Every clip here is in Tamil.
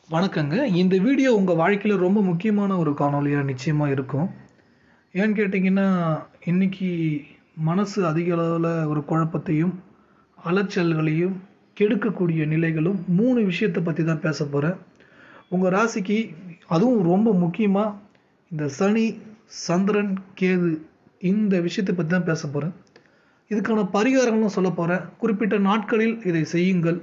வணக்கங்க இந்த வீடியோ உங்கள் வாழ்க்கையில் ரொம்ப முக்கியமான ஒரு காணொளியாக நிச்சயமாக இருக்கும் ஏன்னு கேட்டிங்கன்னா இன்னைக்கு மனசு அதிக அளவில் ஒரு குழப்பத்தையும் அலைச்சல்களையும் கெடுக்கக்கூடிய நிலைகளும் மூணு விஷயத்தை பற்றி தான் பேச போகிறேன் உங்கள் ராசிக்கு அதுவும் ரொம்ப முக்கியமாக இந்த சனி சந்திரன் கேது இந்த விஷயத்தை பற்றி தான் பேச போகிறேன் இதுக்கான பரிகாரங்களும் சொல்ல போகிறேன் குறிப்பிட்ட நாட்களில் இதை செய்யுங்கள்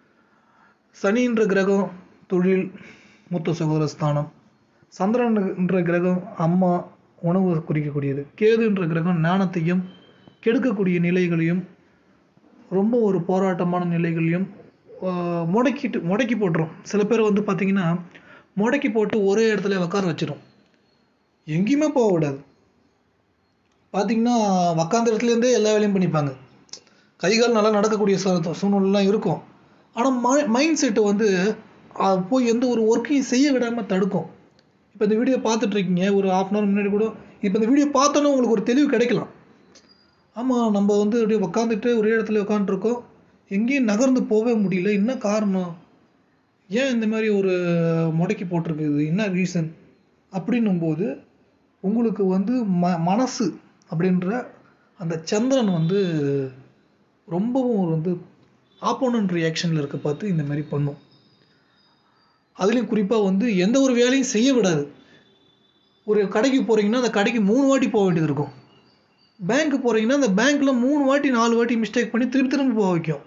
சனின்ற கிரகம் தொழில் மூத்த சகோதர ஸ்தானம் சந்திரன் என்ற கிரகம் அம்மா உணவு குறிக்கக்கூடியது கேதுன்ற கிரகம் ஞானத்தையும் கெடுக்கக்கூடிய நிலைகளையும் ரொம்ப ஒரு போராட்டமான நிலைகளையும் ஆஹ், முடக்கிட்டு முடக்கி போட்டுரும் சில பேர் வந்து பார்த்தீங்கன்னா முடக்கி போட்டு ஒரே இடத்துல உட்கார வச்சிரும் எங்கேயுமே போக விடாது பார்த்தீங்கன்னா உக்காந்த இடத்துலேருந்தே எல்லா வேலையும் பண்ணிப்பாங்க கை கால் நல்லா நடக்கக்கூடிய சூ- சூழ்நிலைலாம் இருக்கும் ஆனால் மைண்ட் செட்டு வந்து அது போய் எந்த ஒரு ஒர்க்கையும் செய்ய விடாமல் தடுக்கும் இப்போ இந்த வீடியோ பார்த்துட்டு இருக்கீங்க ஒரு half அன் ஹவர் முன்னாடி கூட இப்போ இந்த வீடியோ பார்த்தோன்னே உங்களுக்கு ஒரு தெளிவு கிடைக்கலாம் ஆமாம் நம்ம வந்து அப்படியே உக்காந்துட்டு ஒரே இடத்துல உட்காந்துருக்கோம் எங்கேயும் நகர்ந்து போகவே முடியல என்ன காரணம் ஏன் இந்த மாதிரி ஒரு முடக்கி போட்டிருக்குது என்ன ரீசன் அப்படின்னும்போது உங்களுக்கு வந்து ம மனசு அப்படின்ற அந்த சந்திரன் வந்து ரொம்பவும் ஒரு வந்து ஆப்போனன்ட் ரியாக்ஷனில் இருக்க பார்த்து இந்த மாதிரி பண்ணும் அதுலேயும் குறிப்பாக வந்து எந்த ஒரு வேலையும் செய்ய விடாது ஒரு கடைக்கு போகிறீங்கன்னா அந்த கடைக்கு மூணு வாட்டி போக வேண்டியது இருக்கும் பேங்க்கு போகிறீங்கன்னா அந்த பேங்க்கில் மூணு வாட்டி நாலு வாட்டி மிஸ்டேக் பண்ணி திருப்பி திரும்பி போக வைக்கும்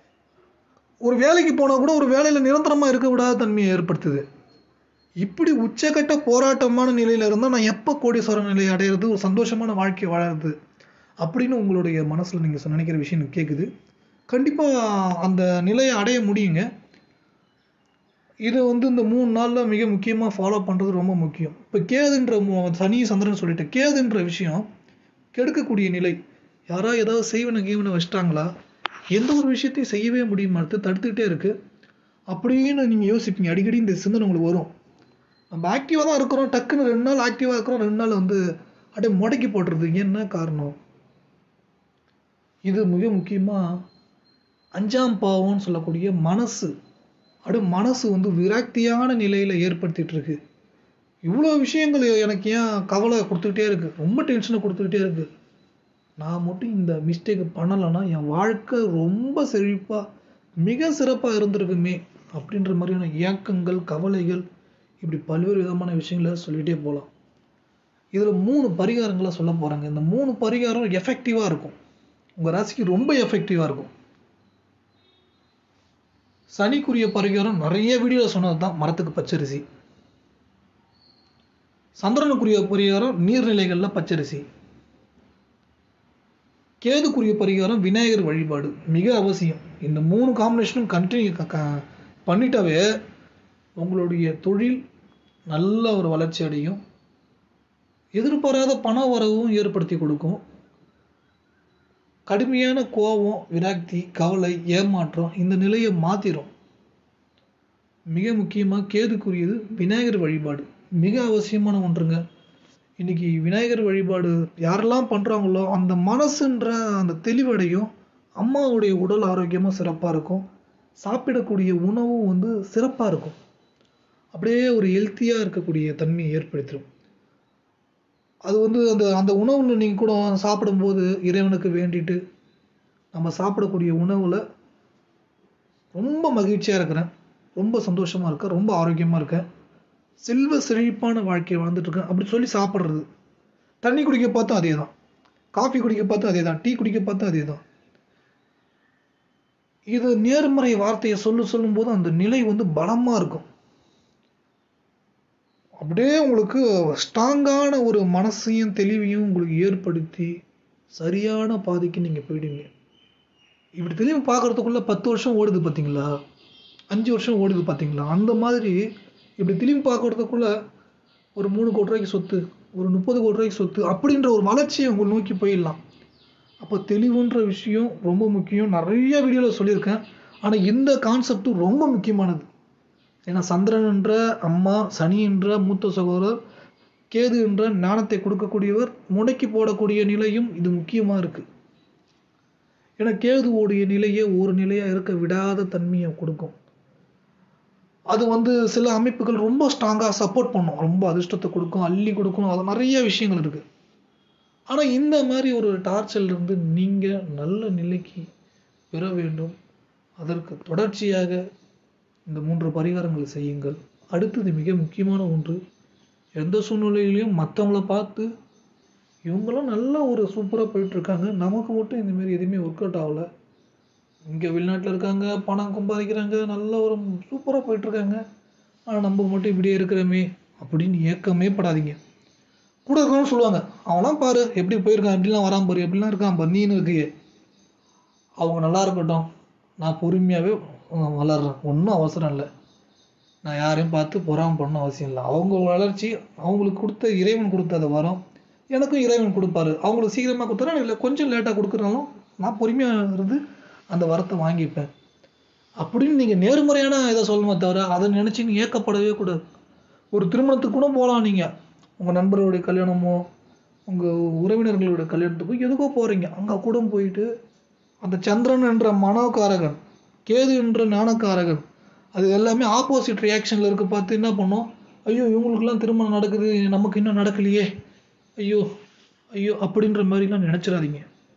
ஒரு வேலைக்கு போனால் கூட ஒரு வேலையில் நிரந்தரமாக இருக்க விடாத தன்மையை ஏற்படுத்துது இப்படி உச்சக்கட்ட போராட்டமான நிலையில் இருந்தால் நான் எப்போ கோடீஸ்வர நிலையை அடையிறது ஒரு சந்தோஷமான வாழ்க்கை வாழறது அப்படின்னு உங்களுடைய மனசில் நீங்கள் நினைக்கிற விஷயம் எனக்கு கேட்குது கண்டிப்பாக அந்த நிலையை அடைய முடியுங்க இது வந்து இந்த மூணு நாளில் மிக முக்கியமாக ஃபாலோ பண்ணுறது ரொம்ப முக்கியம் இப்போ கேதுன்ற மு- சனி சந்திரன் சொல்லிட்டு கேதுன்ற விஷயம் கெடுக்கக்கூடிய நிலை யாரோ ஏதாவது செய்வனை கீவனை வச்சிட்டாங்களா எந்த ஒரு விஷயத்தையும் செய்யவே முடியுமா அடுத்து தடுத்துக்கிட்டே இருக்கு அப்படின்னு நீங்கள் யோசிப்பீங்க அடிக்கடி இந்த சிந்தனை உங்களுக்கு வரும் நம்ம ஆக்டிவாக தான் இருக்கிறோம் டக்குன்னு ரெண்டு நாள் ஆக்டிவாக இருக்கிறோம் ரெண்டு நாள் வந்து அப்படியே முடக்கி போட்டுருது என்ன காரணம் இது மிக முக்கியமாக அஞ்சாம் பாவம்னு சொல்லக்கூடிய மனசு அப்படியே மனசு வந்து விரக்தியான நிலையில் ஏற்படுத்திட்டு இருக்கு இவ்வளோ விஷயங்கள் எனக்கு ஏன் கவலை கொடுத்துக்கிட்டே இருக்கு ரொம்ப டென்ஷனை கொடுத்துக்கிட்டே இருக்கு நான் மட்டும் இந்த மிஸ்டேக் பண்ணலைன்னா என் வாழ்க்கை ரொம்ப செழிப்பாக மிக சிறப்பாக இருந்திருக்குமே அப்படின்ற மாதிரியான ஏக்கங்கள் கவலைகள் இப்படி பல்வேறு விதமான விஷயங்களை சொல்லிகிட்டே போகலாம் இதில் மூணு பரிகாரங்களை சொல்ல போகிறாங்க இந்த மூணு பரிகாரம் எஃபெக்டிவாக இருக்கும் உங்கள் ராசிக்கு ரொம்ப எஃபெக்டிவாக இருக்கும் சனிக்குரிய பரிகாரம் நிறைய வீடியோவில் சொன்னது தான் மரத்துக்கு பச்சரிசி சந்திரனுக்குரிய பரிகாரம் நீர்நிலைகளில் பச்சரிசி கேதுக்குரிய பரிகாரம் விநாயகர் வழிபாடு மிக அவசியம் இந்த மூணு காம்பினேஷனும் கண்டினியூ பண்ணிட்டாவே உங்களுடைய தொழில் நல்ல ஒரு வளர்ச்சி அடையும் எதிர்பாராத பண வரவும் ஏற்படுத்தி கொடுக்கும் கடுமையான கோபம் விரக்தி கவலை ஏமாற்றம் இந்த நிலையை மாத்திரும் மிக முக்கியமாக கேதுக்குரியது விநாயகர் வழிபாடு மிக அவசியமான ஒன்றுங்க இன்னைக்கு விநாயகர் வழிபாடு யாரெல்லாம் பண்றாங்களோ அந்த மனசுன்ற அந்த தெளிவடையும் அம்மாவுடைய உடல் ஆரோக்கியமும் சிறப்பாக இருக்கும் சாப்பிடக்கூடிய உணவும் வந்து சிறப்பாக இருக்கும் அப்படியே ஒரு ஹெல்த்தியாக இருக்கக்கூடிய தன்மையை ஏற்படுத்திடும் அது வந்து அந்த அந்த உணவுல நீங்கள் கூட சாப்பிடும்போது இறைவனுக்கு வேண்டிட்டு நம்ம சாப்பிடக்கூடிய உணவில் ரொம்ப மகிழ்ச்சியாக இருக்கிறேன் ரொம்ப சந்தோஷமாக இருக்கேன் ரொம்ப ஆரோக்கியமாக இருக்கேன் செல்வ செழிப்பான வாழ்க்கையை வாழ்ந்துட்டு இருக்கேன் அப்படி சொல்லி சாப்பிட்றது தண்ணி குடிக்க பார்த்தா அதே தான் காஃபி குடிக்க பார்த்தா அதே தான் டீ குடிக்க பார்த்தா அதே தான் இது நேர்மறை வார்த்தையை சொல்லு சொல்லும்போது அந்த நிலை வந்து பலமாக இருக்கும் அப்படியே உங்களுக்கு ஸ்ட்ராங்கான ஒரு மனசையும் தெளிவையும் உங்களுக்கு ஏற்படுத்தி சரியான பாதைக்கு நீங்கள் போயிடுவீங்க இப்படி தெளிவு பார்க்கறதுக்குள்ள பத்து வருஷம் ஓடுது பார்த்தீங்களா அஞ்சு வருஷம் ஓடுது பார்த்தீங்களா அந்த மாதிரி இப்படி தெளிவு பார்க்கறதுக்குள்ள ஒரு மூணு கோடி ரூபாய்க்கு சொத்து ஒரு முப்பது கோடி ரூபாய்க்கு சொத்து அப்படின்ற ஒரு வளர்ச்சியை உங்களை நோக்கி போயிடலாம் அப்போ தெளிவுன்ற விஷயம் ரொம்ப முக்கியம் நிறைய வீடியோவில் சொல்லியிருக்கேன் ஆனால் இந்த கான்செப்டும் ரொம்ப முக்கியமானது ஏன்னா சந்திரன் என்ற அம்மா சனி என்ற மூத்த சகோதரர் கேது என்ற ஞானத்தை கொடுக்கக்கூடியவர் முடக்கி போடக்கூடிய நிலையும் இது முக்கியமாக இருக்கு ஏன்னா கேதுவோடைய நிலையே ஒரு நிலையாக இருக்க விடாத தன்மையை கொடுக்கும் அது வந்து சில அமைப்புகள் ரொம்ப ஸ்ட்ராங்காக சப்போர்ட் பண்ணும் ரொம்ப அதிர்ஷ்டத்தை கொடுக்கும் அள்ளி கொடுக்கும் அது நிறைய விஷயங்கள் இருக்குது ஆனால் இந்த மாதிரி ஒரு டார்ச்சர்ல இருந்து நீங்கள் நல்ல நிலைக்கு பெற வேண்டும் அதற்கு தொடர்ச்சியாக இந்த மூன்று பரிகாரங்கள் செய்யுங்கள் அடுத்தது மிக முக்கியமான ஒன்று எந்த சூழ்நிலையிலையும் மற்றவங்கள பார்த்து இவங்களும் நல்ல ஒரு சூப்பராக போயிட்டு இருக்காங்க நமக்கு மட்டும் இந்த மாதிரி எதுவுமே ஒர்க் அவுட் ஆகல இங்கே வெளிநாட்டில் இருக்காங்க பணம் சம்பாதிக்கிறாங்க நல்ல ஒரு சூப்பராக போயிட்டு இருக்காங்க ஆனால் நம்ம மட்டும் இப்படியே இருக்கிறோமே அப்படின்னு ஏக்கமே படாதீங்க கூட இருக்கணும்னு சொல்லுவாங்க அவன்லாம் பாரு எப்படி போயிருக்கான் எப்படிலாம் வரான் பாரு எப்படிலாம் இருக்கான் பாரு நீனு இருக்கியே அவங்க நல்லா இருக்கட்டும் நான் பொறுமையாகவே வளர்றேன் ஒன்றும் அவசரம் இல்லை நான் யாரையும் பார்த்து பொறாம பண்ண அவசியம் இல்லை அவங்க வளர்ச்சி அவங்களுக்கு கொடுத்த இறைவன் கொடுத்த அந்த வரம் எனக்கும் இறைவன் கொடுப்பாரு அவங்களுக்கு சீக்கிரமாக கொடுத்தாரு எனக்கு இல்லை கொஞ்சம் லேட்டாக கொடுக்குறாலும் நான் பொறுமையாக இருந்து அந்த வரத்தை வாங்கிப்பேன் அப்படின்னு நீங்கள் நேர்மறையான இதை சொல்லணுமே தவிர அதை நினச்சி நீ ஏக்கப்படவே கூடாது ஒரு திருமணத்துக்கு கூட போகலாம் நீங்கள் உங்கள் நண்பர்களுடைய கல்யாணமோ உங்கள் உறவினர்களுடைய கல்யாணத்துக்கோ எதுக்கோ போகிறீங்க அங்கே கூட போயிட்டு அந்த சந்திரன் என்ற மனோகாரகன் கேது என்ற ஞானக்காரகன் அது எல்லாமே ஆப்போசிட் ரியாக்ஷனில் இருக்க பார்த்து என்ன பண்ணோம் ஐயோ இவங்களுக்கெல்லாம் திருமணம் நடக்குது நமக்கு இன்னும் நடக்கலையே ஐயோ ஐயோ அப்படின்ற மாதிரிலாம் நினச்சிடாதீங்க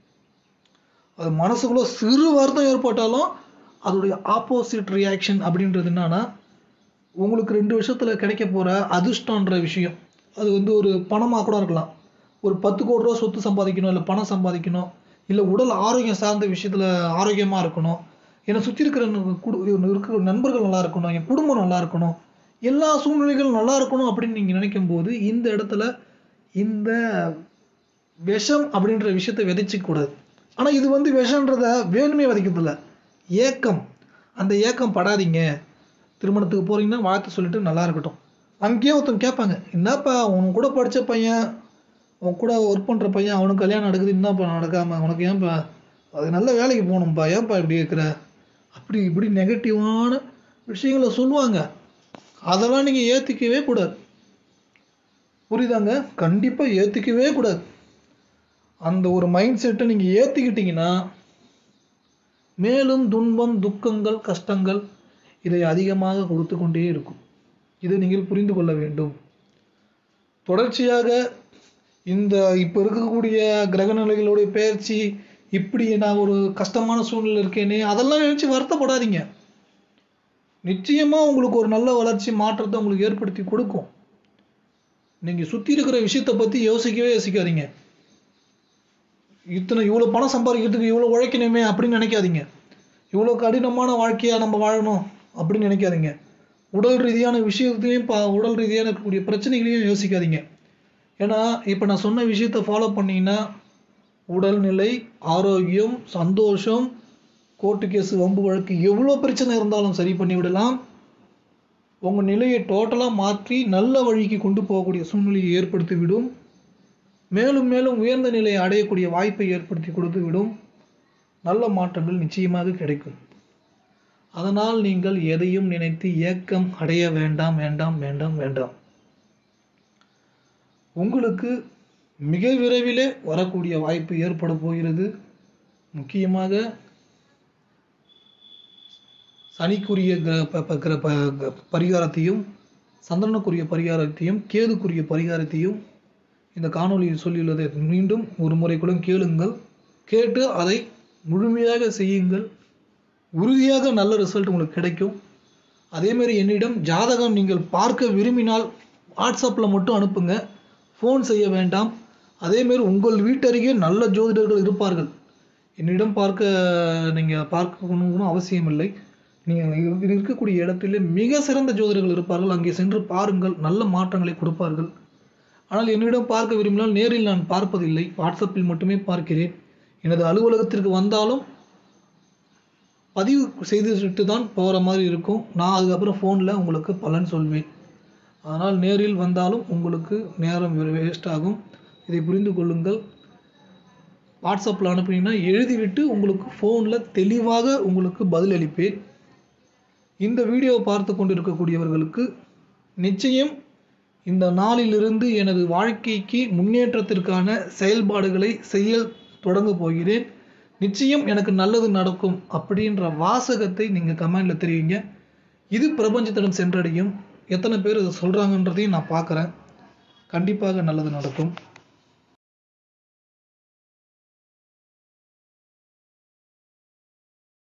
அது மனசுக்குள்ள சிறு வருத்தம் ஏற்பட்டாலும் அதோடைய ஆப்போசிட் ரியாக்ஷன் அப்படின்றது என்னன்னா உங்களுக்கு ரெண்டு வருஷத்துல கிடைக்க போற அதிர்ஷ்டன்ற விஷயம் அது வந்து ஒரு பணமாக கூட இருக்கலாம் ஒரு பத்து கோடி ரூபா சொத்து சம்பாதிக்கணும் இல்லை பணம் சம்பாதிக்கணும் இல்லை உடல் ஆரோக்கியம் சார்ந்த விஷயத்துல ஆரோக்கியமா இருக்கணும் என்னை சுற்றி இருக்கிற ந- குடு இருக்கிற நண்பர்கள் நல்லா இருக்கணும் என் குடும்பம் நல்லா இருக்கணும் எல்லா சூழ்நிலைகளும் நல்லா இருக்கணும் அப்படின்னு நீங்க நினைக்கும் போது இந்த இடத்துல இந்த விஷம் அப்படின்ற விஷயத்தை விதைச்சிக்க கூடாது ஆனா இது வந்து விஷன்றத வேணுமே விதைக்கிறதில்ல ஏக்கம் அந்த ஏக்கம் படாதீங்க திருமணத்துக்கு போறீங்கன்னா வாழ்த்து சொல்லிட்டு நல்லா இருக்கட்டும் அங்கேயே ஒருத்தன் கேட்பாங்க என்னப்பா உன் கூட படிச்ச பையன் உன் கூட ஒர்க் பண்ற பையன் அவனுக்கு கல்யாணம் நடக்குது என்னப்பா நடக்காம உனக்கு ஏன்பா அது நல்ல வேலைக்கு போகணும்ப்பா ஏன்பா இப்படி இருக்கிற அப்படி இப்படி நெகட்டிவான விஷயங்களை சொல்லுவாங்க அதெல்லாம் நீங்க ஏத்துக்கவே கூடாது புரியுதாங்க கண்டிப்பா ஏத்துக்கவே கூடாது அந்த ஒரு மைண்ட் செட்டை நீங்க ஏத்துக்கிட்டீங்கன்னா மேலும் துன்பம் துக்கங்கள் கஷ்டங்கள் இதை அதிகமாக கொடுத்து கொண்டே இருக்கும் இதை நீங்கள் புரிந்து கொள்ள வேண்டும் தொடர்ச்சியாக இந்த இப்போ இருக்கக்கூடிய கிரகநிலைகளுடைய பெயர்ச்சி இப்படி நான் ஒரு கஷ்டமான சூழ்நிலை இருக்கேனே அதெல்லாம் நினைச்சு வருத்தப்படாதீங்க நிச்சயமா உங்களுக்கு ஒரு நல்ல வளர்ச்சி மாற்றத்தை உங்களுக்கு ஏற்படுத்தி கொடுக்கும் நீங்க சுத்தி இருக்கிற விஷயத்தை பத்தி யோசிக்கவே யோசிக்காதீங்க இத்தனை இவ்வளவு பணம் சம்பாதிக்கிறதுக்கு இவ்வளவு உழைக்கணுமே அப்படின்னு நினைக்காதீங்க இவ்வளவு கடினமான வாழ்க்கையா நம்ம வாழணும் அப்படின்னு நினைக்காதீங்க உடல் ரீதியான விஷயத்தையும் பா உடல் ரீதியான இருக்கக்கூடிய பிரச்சனைகளையும் யோசிக்காதீங்க ஏன்னா இப்போ நான் சொன்ன விஷயத்த ஃபாலோ பண்ணீங்கன்னா உடல்நிலை ஆரோக்கியம் சந்தோஷம் கோர்ட்டு கேஸ் வம்பு வழக்கு எவ்வளோ பிரச்சனை இருந்தாலும் சரி பண்ணி விடலாம் உங்கள் நிலையை டோட்டலாக மாற்றி நல்ல வழிக்கு கொண்டு போகக்கூடிய சூழ்நிலையை ஏற்படுத்தி விடும் மேலும் மேலும் உயர்ந்த நிலையை அடையக்கூடிய வாய்ப்பை ஏற்படுத்தி கொடுத்து விடும் நல்ல மாற்றங்கள் நிச்சயமாக கிடைக்கும் அதனால் நீங்கள் எதையும் நினைத்து ஏக்கம் அடைய வேண்டாம் வேண்டாம் வேண்டாம் வேண்டாம் உங்களுக்கு மிக விரைவிலே வரக்கூடிய வாய்ப்பு ஏற்பட போகிறது முக்கியமாக சனிக்குரிய கிர- ப- ப- கிர- ப- க- பரிகாரத்தையும் சந்திரனுக்குரிய பரிகாரத்தையும் கேதுக்குரிய பரிகாரத்தையும் இந்த காணொளியில் சொல்லியுள்ளதை மீண்டும் ஒரு முறை கூட கேளுங்கள் கேட்டு அதை முழுமையாக செய்யுங்கள் உறுதியாக நல்ல ரிசல்ட் உங்களுக்கு கிடைக்கும் அதே மாதிரி என்னிடம் ஜாதகம் நீங்கள் பார்க்க விரும்பினால் வாட்ஸ்அப்பில் மட்டும் அனுப்புங்க ஃபோன் செய்ய வேண்டாம் அதே மாதிரி உங்கள் வீட்டருகே நல்ல ஜோதிடர்கள் இருப்பார்கள் என்னிடம் பார்க்க நீங்கள் பார்க்கணும்னு அவசியம் இல்லை நீங்கள் இருக்கக்கூடிய இடத்திலே மிக சிறந்த ஜோதிடர்கள் இருப்பார்கள் அங்கே சென்று பாருங்கள் நல்ல மாற்றங்களை கொடுப்பார்கள் ஆனால் என்னிடம் பார்க்க விரும்பினால் நேரில் நான் பார்ப்பதில்லை வாட்ஸ்அப்பில் மட்டுமே பார்க்கிறேன் எனது அலுவலகத்திற்கு வந்தாலும் பதிவு செய்துவிட்டு தான் போகிற மாதிரி இருக்கும் நான் அதுக்கப்புறம் ஃபோனில் உங்களுக்கு பலன் சொல்வேன் அதனால் நேரில் வந்தாலும் உங்களுக்கு நேரம் வேஸ்ட் ஆகும் இதை புரிந்து கொள்ளுங்கள் வாட்ஸ்அப்பில் அனுப்புனீங்கன்னா எழுதிவிட்டு உங்களுக்கு ஃபோனில் தெளிவாக உங்களுக்கு பதில் அளிப்பேன் இந்த வீடியோவை பார்த்து கொண்டிருக்கக்கூடியவர்களுக்கு நிச்சயம் இந்த நாளிலிருந்து எனது வாழ்க்கைக்கு முன்னேற்றத்திற்கான செயல்பாடுகளை செய்ய தொடங்க போகிறேன் நிச்சயம் எனக்கு நல்லது நடக்கும் அப்படின்ற வாசகத்தை நீங்கள் கமெண்டில் தெரிவிங்க இது பிரபஞ்சத்திடம் சென்றடையும் எத்தனை பேர் இதை சொல்கிறாங்கன்றதையும் நான் பார்க்குறேன் கண்டிப்பாக நல்லது நடக்கும்